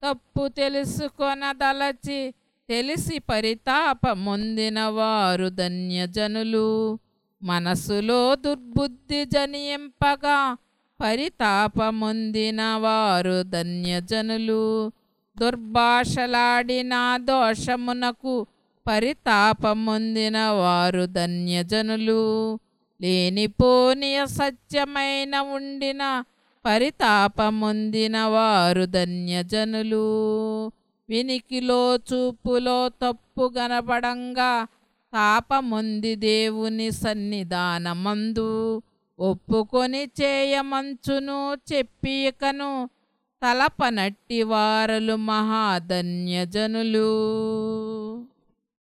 తప్పు తెలుసుకొనదలచి తెలిసి పరితాపమొందిన వారు ధన్యజనులు మనసులో దుర్బుద్ధి జనింపగా పరితాపమొందిన వారు ధన్యజనులు దుర్భాషలాడిన దోషమునకు పరితాపమొందిన వారు ధన్యజనులు లేనిపోని సత్యమైన ఉండిన పరితాపమొందిన వారు ధన్యజనులు వినికిలో చూపులో తప్పు గనపడంగా తాపముంది దేవుని సన్నిధానమందు ఒప్పుకొని చేయమంచును చెప్పికను తలపనట్టి వారలు మహాధన్యజనులు